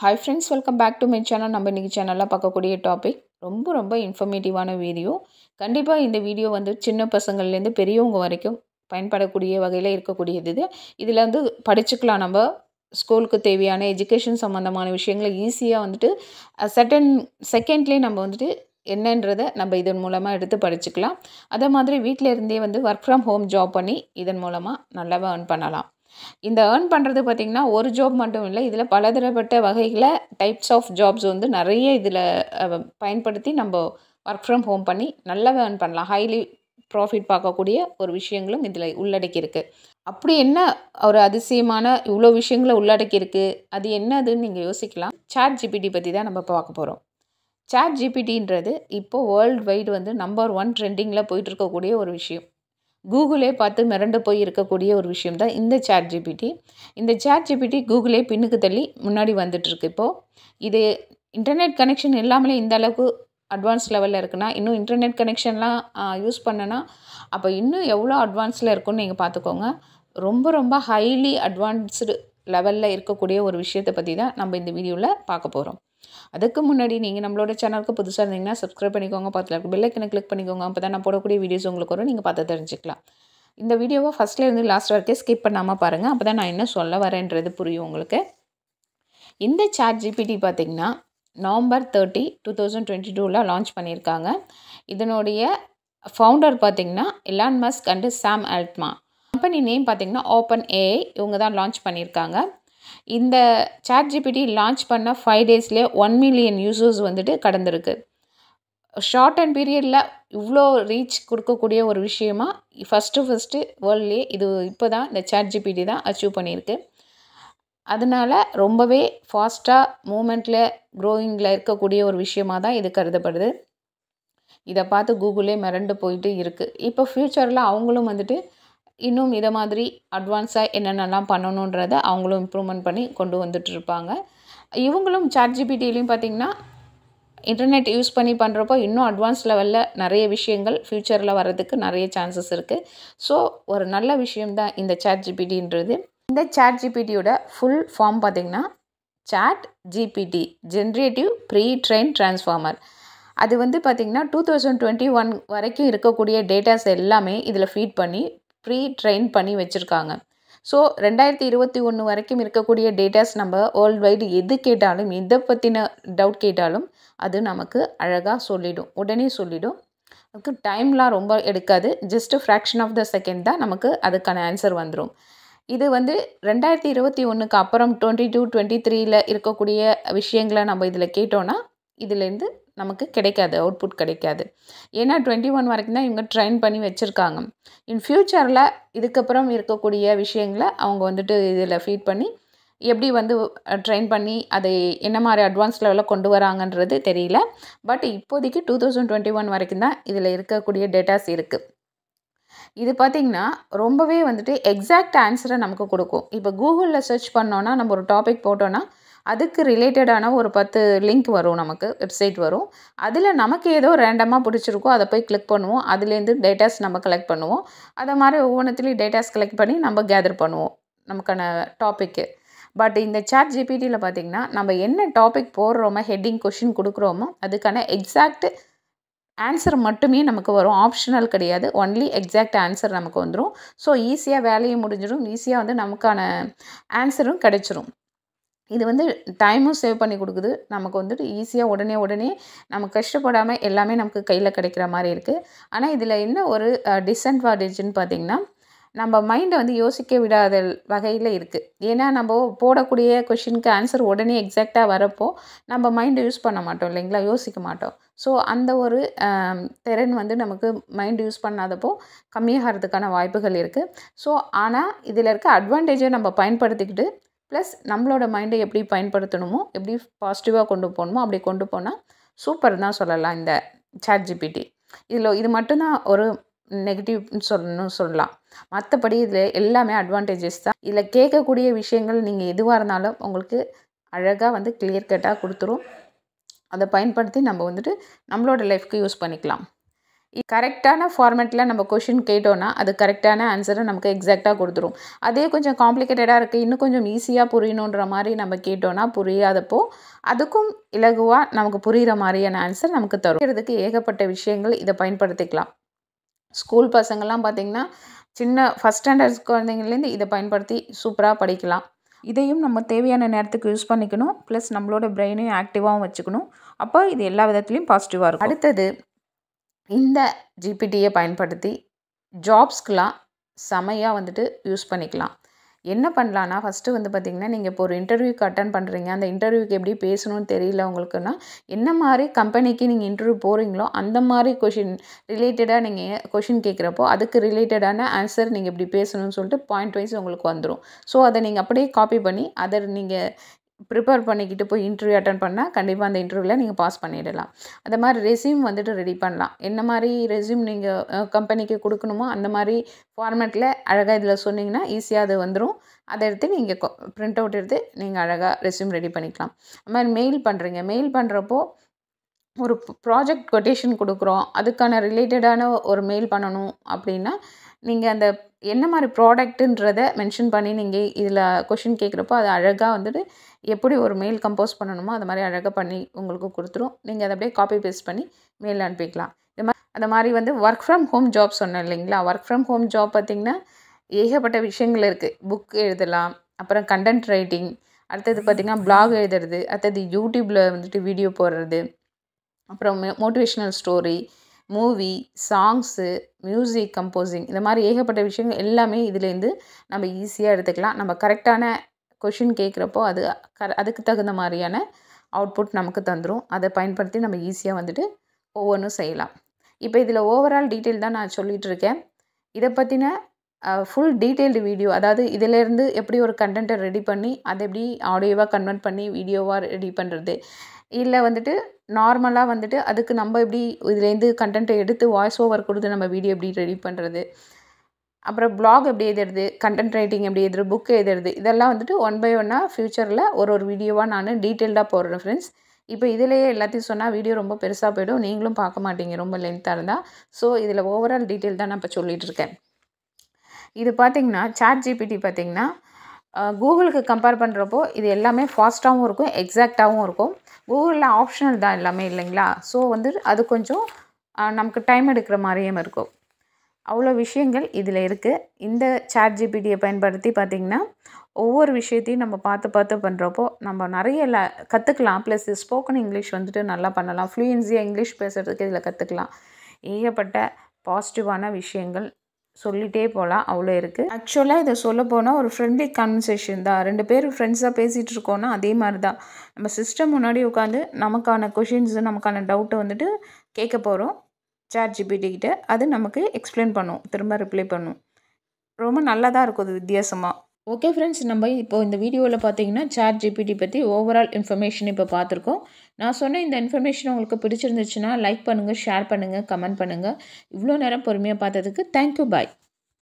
hi friends welcome back to my channel நம்ம இன்றைக்கி சேனலில் பார்க்கக்கூடிய டாபிக் ரொம்ப ரொம்ப இன்ஃபர்மேட்டிவான வீடியோ கண்டிப்பாக இந்த வீடியோ வந்து சின்ன பசங்கள்லேருந்து பெரியவங்க வரைக்கும் பயன்படக்கூடிய வகையில் இருக்கக்கூடியது இது இதில் வந்து படிச்சுக்கலாம் நம்ம ஸ்கூலுக்கு தேவையான எஜுகேஷன் சம்மந்தமான விஷயங்களை ஈஸியாக வந்துட்டு செகண்ட் செகண்ட்லேயே நம்ம வந்துட்டு என்னன்றதை நம்ம இதன் மூலமாக எடுத்து படிச்சுக்கலாம் அதே மாதிரி வீட்டில் இருந்தே வந்து ஒர்க் ஃப்ரம் ஹோம் ஜாப் பண்ணி இதன் மூலமாக நல்லாவே earn பண்ணலாம் இந்த ஏர்ன் பண்ணுறது பார்த்திங்கன்னா ஒரு ஜாப் மட்டும் இல்லை இதில் பலதரப்பட்ட வகையில் டைப்ஸ் ஆஃப் ஜாப்ஸ் வந்து நிறைய இதில் பயன்படுத்தி நம்ம ஒர்க் ஃப்ரம் ஹோம் பண்ணி நல்லாவே ஏர்ன் பண்ணலாம் ஹைலி ப்ராஃபிட் பார்க்கக்கூடிய ஒரு விஷயங்களும் இதில் உள்ளடக்கியிருக்கு அப்படி என்ன ஒரு அதிசயமான இவ்வளோ விஷயங்களை உள்ளடக்கியிருக்கு அது என்னதுன்னு நீங்கள் யோசிக்கலாம் சாட் ஜிபிடி பற்றி தான் நம்ம பார்க்க போகிறோம் சாட் ஜிபிடின்றது இப்போது வேர்ல்டு வைடு வந்து நம்பர் ஒன் ட்ரெண்டிங்கில் போயிட்டு இருக்கக்கூடிய ஒரு விஷயம் கூகுளே பார்த்து மிரண்டு போய் இருக்கக்கூடிய ஒரு விஷயம் தான் இந்த சாட் ஜிபிடி இந்த சாட் ஜிபிடி கூகுளே பின்னுக்கு தள்ளி முன்னாடி வந்துட்டுருக்கு இப்போது இது இன்டர்நெட் கனெக்ஷன் இல்லாமலே இந்த அளவுக்கு அட்வான்ஸ் லெவலில் இருக்குன்னா இன்னும் இன்டர்நெட் கனெக்ஷன்லாம் யூஸ் பண்ணனா அப்போ இன்னும் எவ்வளோ அட்வான்ஸில் இருக்குன்னு நீங்கள் பார்த்துக்கோங்க ரொம்ப ரொம்ப ஹைலி அட்வான்ஸ்டு லெவலில் இருக்கக்கூடிய ஒரு விஷயத்தை பற்றி தான் நம்ம இந்த வீடியோவில் பார்க்க போகிறோம் அதுக்கு முன்னாடி நீங்கள் நம்மளோட சேனலுக்கு புதுசாக இருந்தீங்கன்னா சப்ஸ்கிரைப் பண்ணிக்கோங்க பக்கத்தில் இருக்க பெல்லைக்கனை கிளிக் பண்ணிக்கோங்க அப்போ தான் நான் போடக்கூடிய வீடியோஸ் உங்களுக்கு வரும் நீங்கள் பார்த்து தெரிஞ்சுக்கலாம் இந்த வீடியோவை ஃபஸ்ட்லேருந்து லாஸ்ட் வரைக்கும் ஸ்கிப் பண்ணாமல் பாருங்கள் அப்போ தான் நான் என்ன சொல்ல வரேன்றது புரியும் உங்களுக்கு இந்த சாட் ஜிபிடி பார்த்திங்கன்னா November thirty two thousand twenty டூவில் லான்ச் பண்ணியிருக்காங்க இதனுடைய ஃபவுண்டர் பார்த்திங்கன்னா Elon Musk and Sam Altman company name பார்த்திங்கன்னா ஓப்பன் ஏஐ இவங்க தான் லான்ச் பண்ணியிருக்காங்க இந்த சாட் ஜிபிடி லான்ச் பண்ண ஃபைவ் டேஸ்லேயே ஒன் மில்லியன் யூசர்ஸ் வந்துட்டு கடந்திருக்கு ஷார்ட் அண்ட் பீரியடில் இவ்வளோ ரீச் கொடுக்கக்கூடிய ஒரு விஷயமா ஃபஸ்ட்டு ஃபஸ்ட்டு வேர்ல்ட்லேயே இது இப்போ தான் இந்த சாட் ஜிபிடி தான் அச்சீவ் பண்ணியிருக்கு அதனால் ரொம்பவே ஃபாஸ்ட்டாக மூமெண்ட்டில் க்ரோயிங்கில் இருக்கக்கூடிய ஒரு விஷயமாக தான் இது கருதப்படுது இதை பார்த்து கூகுளே மிரண்டு போயிட்டு இருக்குது இப்போ ஃப்யூச்சரில் அவங்களும் வந்துட்டு இன்னும் இதை மாதிரி அட்வான்ஸாக என்னென்னலாம் பண்ணணுன்றதை அவங்களும் இம்ப்ரூவ்மெண்ட் பண்ணி கொண்டு வந்துட்டு இருப்பாங்க இவங்களும் சாட் ஜிபிடிலையும் பார்த்திங்கன்னா இன்டர்நெட் யூஸ் பண்ணி பண்ணுறப்போ இன்னும் அட்வான்ஸ் லெவலில் நிறைய விஷயங்கள் ஃப்யூச்சரில் வர்றதுக்கு நிறைய சான்சஸ் இருக்குது ஸோ ஒரு நல்ல விஷயம்தான் இந்த சாட் ஜிபிடின்றது இந்த சாட் ஜிபிடியோட ஃபுல் ஃபார்ம் பார்த்திங்கன்னா chat GPT generative pre train transformer அது வந்து பார்த்திங்கன்னா டூ தௌசண்ட் டுவெண்ட்டி ஒன் வரைக்கும் இருக்கக்கூடிய டேட்டாஸ் எல்லாமே இதில் ஃபீட் பண்ணி ப்ரீ ட்ரெயின் பண்ணி வச்சுருக்காங்க ஸோ ரெண்டாயிரத்தி இருபத்தி ஒன்று வரைக்கும் இருக்கக்கூடிய டேட்டாஸ் நம்ம வேர்ல்டு வைடு எது கேட்டாலும் எதை பற்றின டவுட் கேட்டாலும் அது நமக்கு அழகாக சொல்லிடும் உடனே சொல்லிடும் அதுக்கு டைம்லாம் ரொம்ப எடுக்காது just fraction of the second தான் நமக்கு அதுக்கான ஆன்சர் வந்துடும் இது வந்து ரெண்டாயிரத்தி இருபத்தி ஒன்றுக்கு அப்புறம் டுவெண்ட்டி டூ டுவெண்ட்டி த்ரீயில் இருக்கக்கூடிய விஷயங்களை நம்ம இதில் கேட்டோன்னா இதுலேருந்து நமக்கு கிடைக்காது அவுட்புட் கிடைக்காது ஏன்னா டுவெண்ட்டி ஒன் வரைக்கும் தான் இவங்க ட்ரைன் பண்ணி வச்சுருக்காங்க இன் ஃப்யூச்சரில் இதுக்கப்புறம் இருக்கக்கூடிய விஷயங்களை அவங்க வந்துட்டு இதில் ஃபீட் பண்ணி எப்படி வந்து ட்ரெயின் பண்ணி அதை என்ன மாதிரி அட்வான்ஸ் லெவலில் கொண்டு வராங்கன்றது தெரியல பட் இப்போதைக்கு டூ தௌசண்ட் டுவெண்ட்டி ஒன் வரைக்கும் தான் இதில் இருக்கக்கூடிய டேட்டாஸ் இருக்குது இது பார்த்திங்கன்னா ரொம்பவே வந்துட்டு எக்ஸாக்ட் ஆன்சரை நமக்கு கொடுக்கும் இப்போ கூகுளில் சர்ச் பண்ணோன்னா நம்ம ஒரு டாபிக் போட்டோன்னா அதுக்கு ரிலேட்டடான ஒரு பத்து லிங்க் வரும் நமக்கு வெப்சைட் வரும் அதில் நமக்கு ஏதோ ரேண்டமாக பிடிச்சிருக்கோ அதை போய் கிளிக் பண்ணுவோம் அதுலேருந்து டேட்டாஸ் நம்ம கலெக்ட் பண்ணுவோம் அதை மாதிரி ஒவ்வொன்றத்துலேயும் டேட்டாஸ் கலெக்ட் பண்ணி நம்ம கேதர் பண்ணுவோம் நமக்கான டாப்பிக்கு பட் இந்த சாட் ஜிபிடியில் பார்த்திங்கன்னா நம்ம என்ன டாபிக் போடுறோமோ ஹெட்டிங் கொஷின் கொடுக்குறோமோ அதுக்கான எக்ஸாக்ட் ஆன்சர் மட்டுமே நமக்கு வரும் ஆப்ஷனல் கிடையாது ஒன்லி எக்ஸாக்ட் ஆன்சர் நமக்கு வந்துடும் ஸோ ஈஸியாக வேலையும் முடிஞ்சிடும் ஈஸியாக வந்து நமக்கான ஆன்சரும் கிடைச்சிரும் இது வந்து டைமும் சேவ் பண்ணி கொடுக்குது நமக்கு வந்துட்டு ஈஸியாக உடனே உடனே நம்ம கஷ்டப்படாமல் எல்லாமே நமக்கு கையில் கிடைக்கிற மாதிரி இருக்குது ஆனால் இதில் என்ன ஒரு டிஸ்அட்வான்டேஜ்னு பார்த்திங்கன்னா நம்ம மைண்டை வந்து யோசிக்க விடாத வகையில் இருக்குது ஏன்னா நம்ம போடக்கூடிய கொஷினுக்கு ஆன்சர் உடனே எக்ஸாக்டாக வரப்போ நம்ம மைண்டை யூஸ் பண்ண மாட்டோம் இல்லைங்களா யோசிக்க மாட்டோம் ஸோ அந்த ஒரு திறன் வந்து நமக்கு மைண்ட் யூஸ் பண்ணாதப்போ கம்மியாகிறதுக்கான வாய்ப்புகள் இருக்குது ஸோ ஆனால் இதில் இருக்க அட்வான்டேஜை நம்ம பயன்படுத்திக்கிட்டு ப்ளஸ் நம்மளோட மைண்டை எப்படி பயன்படுத்தணுமோ எப்படி பாசிட்டிவாக கொண்டு போகணுமோ அப்படி கொண்டு போனால் சூப்பர் தான் சொல்லலாம் இந்த சாட் ஜிபிடி இதில் இது மட்டும்தான் ஒரு நெகட்டிவ்னு சொல்லணும் சொல்லலாம் மற்றபடி இதில் எல்லாமே அட்வான்டேஜஸ் தான் இதில் கேட்கக்கூடிய விஷயங்கள் நீங்கள் எதுவாக இருந்தாலும் உங்களுக்கு அழகாக வந்து கிளியர் கட்டாக கொடுத்துரும் அதை பயன்படுத்தி நம்ம வந்துட்டு நம்மளோட லைஃப்க்கு யூஸ் பண்ணிக்கலாம் கரெக்டான ஃபார்மேட்டில் நம்ம கொஷின் கேட்டோன்னா அது கரெக்டான ஆன்சரை நமக்கு எக்ஸாக்டாக கொடுத்துரும் அதே கொஞ்சம் காம்ப்ளிகேட்டடாக இருக்குது இன்னும் கொஞ்சம் ஈஸியாக புரியணுன்ற மாதிரி நம்ம கேட்டோன்னா புரியாதப்போ அதுக்கும் இலகுவாக நமக்கு புரிகிற மாதிரியான ஆன்சர் நமக்கு தரும் இதுக்கு ஏகப்பட்ட விஷயங்கள் இதை பயன்படுத்திக்கலாம் ஸ்கூல் பசங்கள்லாம் பார்த்திங்கன்னா சின்ன ஃபஸ்ட் ஸ்டாண்டர்ட் குழந்தைங்கள்லேருந்து இதை பயன்படுத்தி சூப்பராக படிக்கலாம் இதையும் நம்ம தேவையான நேரத்துக்கு யூஸ் பண்ணிக்கணும் ப்ளஸ் நம்மளோட பிரெயினையும் ஆக்டிவாகவும் வச்சுக்கணும் அப்போ இது எல்லா விதத்துலேயும் பாசிட்டிவாக இருக்கும் அடுத்தது இந்த ஜிபிடியை பயன்படுத்தி ஜாப்ஸ்க்கெலாம் செமையாக வந்துட்டு யூஸ் பண்ணிக்கலாம் என்ன பண்ணலான்னா ஃபஸ்ட்டு வந்து பார்த்திங்கன்னா நீங்கள் இப்போ ஒரு இன்டர்வியூக்கு அட்டன் பண்ணுறீங்க அந்த இன்டர்வியூக்கு எப்படி பேசணும்னு தெரியல உங்களுக்குன்னா என்ன மாதிரி கம்பெனிக்கு நீங்கள் இன்டர்வியூ போகிறீங்களோ அந்த மாதிரி கொஷின் ரிலேட்டடாக நீங்கள் கொஷின் கேட்குறப்போ அதுக்கு ரிலேட்டடான ஆன்சர் நீங்கள் இப்படி பேசணும்னு சொல்லிட்டு பாயிண்ட் வைஸ் உங்களுக்கு வந்துடும் ஸோ அதை நீங்கள் அப்படியே காப்பி பண்ணி அதை நீங்கள் ப்ரிப்பேர் பண்ணிக்கிட்டு போய் இன்டர்வியூ அட்டன் பண்ணால் கண்டிப்பாக அந்த இன்டர்வியூவில் நீங்கள் பாஸ் பண்ணிடலாம் அந்த மாதிரி ரெஸ்யூம் வந்துட்டு ரெடி பண்ணலாம் என்ன மாதிரி ரெஸ்யூம் நீங்கள் கம்பெனிக்கு கொடுக்கணுமோ அந்த மாதிரி ஃபார்மேட்டில் அழகாக இதில் சொன்னீங்கன்னா ஈஸியாக அது வந்துடும் அதை எடுத்து நீங்கள் ப்ரிண்ட் அவுட் எடுத்து நீங்கள் அழகாக ரெஸ்யூம் ரெடி பண்ணிக்கலாம் அது மாதிரி மெயில் பண்ணுறீங்க மெயில் பண்ணுறப்போ ஒரு ப்ராஜெக்ட் கொட்டேஷன் கொடுக்குறோம் அதுக்கான ரிலேட்டடான ஒரு மெயில் பண்ணணும் அப்படின்னா நீங்கள் அந்த என்ன மாதிரி ப்ராடக்ட்டுன்றதை மென்ஷன் பண்ணி நீங்கள் இதில் கொஷின் கேட்குறப்போ அது அழகாக வந்துட்டு எப்படி ஒரு மெயில் கம்போஸ் பண்ணணுமோ அது மாதிரி அழகாக பண்ணி உங்களுக்கு கொடுத்துரும் நீங்கள் அதை அப்படியே காப்பி பேஸ்ட் பண்ணி மெயில் அனுப்பிக்கலாம் இது மாதிரி அந்த மாதிரி வந்து ஒர்க் ஃப்ரம் ஹோம் ஜாப் சொன்னேன் இல்லைங்களா ஒர்க் ஃப்ரம் ஹோம் ஜாப் பார்த்திங்கன்னா ஏகப்பட்ட விஷயங்கள் இருக்குது புக் எழுதலாம் அப்புறம் கண்டென்ட் ரைட்டிங் அடுத்தது பார்த்திங்கன்னா பிளாக் எழுதுறது அடுத்தது யூடியூப்பில் வந்துட்டு வீடியோ போடுறது அப்புறம் motivational story movie songs music composing இந்த மாதிரி ஏகப்பட்ட விஷயங்கள் எல்லாமே இதுலேருந்து நம்ம ஈஸியாக எடுத்துக்கலாம் நம்ம கரெக்டான கொஷின் கேட்குறப்போ அது க அதுக்கு தகுந்த மாதிரியான அவுட்புட் நமக்கு தந்துடும் அதை பயன்படுத்தி நம்ம ஈஸியாக வந்துட்டு ஒவ்வொன்றும் செய்யலாம் இப்போ இதில் ஓவரால் டீட்டெயில் தான் நான் சொல்லிகிட்டு இருக்கேன் இதை பற்றின ஃபுல் டீட்டெயில்டு வீடியோ அதாவது இதிலேருந்து எப்படி ஒரு கண்டென்ட்டை ரெடி பண்ணி அதை எப்படி ஆடியோவாக கன்வெர்ட் பண்ணி வீடியோவாக ரெடி பண்ணுறது இல்லை வந்துட்டு நார்மலாக வந்துட்டு அதுக்கு நம்ம எப்படி இதுலேருந்து கண்டென்ட்டை எடுத்து வாய்ஸ் ஓவர் கொடுத்து நம்ம வீடியோ எப்படி ரெடி பண்ணுறது அப்புறம் பிளாக் எப்படி எழுதுறது கண்டென்ட் ரைட்டிங் எப்படி எழுதுறது புக் எழுதுறது இதெல்லாம் வந்துட்டு ஒன் பை ஒன்னாக ஃப்யூச்சரில் ஒரு ஒரு வீடியோவாக நான் டீட்டெயில்டாக போடுறேன் ஃப்ரெண்ட்ஸ் இப்போ இதிலேயே எல்லாத்தையும் சொன்னால் வீடியோ ரொம்ப பெருசாக போயிடும் நீங்களும் பார்க்க மாட்டீங்க ரொம்ப லென்த்தாக இருந்தால் ஸோ இதில் ஓவரால் டீட்டெயில் தான் நான் இப்போ சொல்லிகிட்டு இருக்கேன் இது பார்த்திங்கன்னா சாட் ஜிபிடி பார்த்திங்கன்னா கூகுளுக்கு கம்பேர் பண்ணுறப்போ இது எல்லாமே ஃபாஸ்ட்டாகவும் இருக்கும் எக்ஸாக்டாகவும் இருக்கும் கூகுளில் ஆப்ஷனல் தான் எல்லாமே இல்லைங்களா ஸோ வந்து அது கொஞ்சம் நமக்கு டைம் எடுக்கிற மாதிரியும் இருக்கும் அவ்வளோ விஷயங்கள் இதில் இருக்குது இந்த சாட் ஜிபிடியை பயன்படுத்தி பார்த்திங்கன்னா ஒவ்வொரு விஷயத்தையும் நம்ம பார்த்து பார்த்து பண்ணுறப்போ நம்ம நிறைய ல கற்றுக்கலாம் ப்ளஸ் ஸ்போக்கன் இங்கிலீஷ் வந்துட்டு நல்லா பண்ணலாம் ஃப்ளூயன்சியாக இங்கிலீஷ் பேசுகிறதுக்கு இதில் கற்றுக்கலாம் ஏகப்பட்ட பாசிட்டிவான விஷயங்கள் சொல்லிகிட்டே போகலாம் அவ்வளோ இருக்குது ஆக்சுவலாக இதை சொல்ல போனால் ஒரு ஃப்ரெண்ட்லி கான்வர்சேஷன் தான் ரெண்டு பேர் ஃப்ரெண்ட்ஸாக பேசிகிட்டு இருக்கோன்னா அதே மாதிரி தான் நம்ம சிஸ்டம் முன்னாடி உட்காந்து நமக்கான கொஷின்ஸு நமக்கான டவுட்டை வந்துட்டு கேட்க போகிறோம் சாட் ஜிபிடி கிட்ட அது நமக்கு எக்ஸ்பிளைன் பண்ணும் திரும்ப ரிப்ளை பண்ணும் ரொம்ப நல்லதாக இருக்கும் அது வித்தியாசமாக ஓகே ஃப்ரெண்ட்ஸ் நம்ம இப்போ இந்த வீடியோவில் பார்த்தீங்கன்னா சாட் ஜிபிடி பற்றி ஓவரால் இன்ஃபர்மேஷன் இப்போ பார்த்துருக்கோம் நான் சொன்ன இந்த இன்ஃபர்மேஷன் உங்களுக்கு பிடிச்சிருந்துச்சுன்னா லைக் பண்ணுங்கள் ஷேர் பண்ணுங்கள் கமெண்ட் பண்ணுங்கள் இவ்வளோ நேரம் பொறுமையாக பார்த்ததுக்கு தேங்க்யூ பாய்